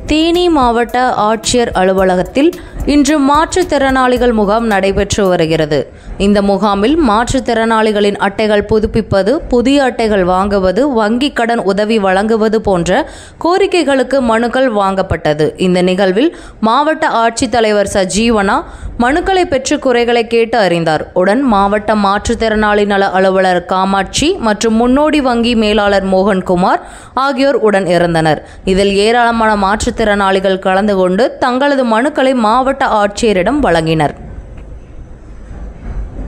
தேனி மாவட்ட ஆட்சியர் அலுவலகத்தில் இன்று மாற்றுத்திறனாளிகள் முகாம் நடைபெற்று வருகிறது இந்த முகாமில் மாற்றுத்திறனாளிகளின் அட்டைகள் புதுப்பிப்பது புதிய அட்டைகள் வாங்குவது வங்கி கடன் உதவி வழங்குவது போன்ற கோரிக்கைகளுக்கு மனுக்கள் வாங்கப்பட்டது இந்த நிகழ்வில் மாவட்ட ஆட்சித்தலைவர் சஜீவனா மனுக்களை பெற்று குறைகளை கேட்டு அறிந்தார் உடன் மாவட்ட மாற்றுத்திறனாளி நல அலுவலர் காமாட்சி மற்றும் முன்னோடி வங்கி மேலாளர் மோகன்குமார் ஆகியோர் உடன் இருந்தனர் இதில் ஏராளமான மாற்றுத்திறனாளிகள் கலந்து கொண்டு தங்களது மனுக்களை மாவட்ட ஆட்சியரிடம் வழங்கினர்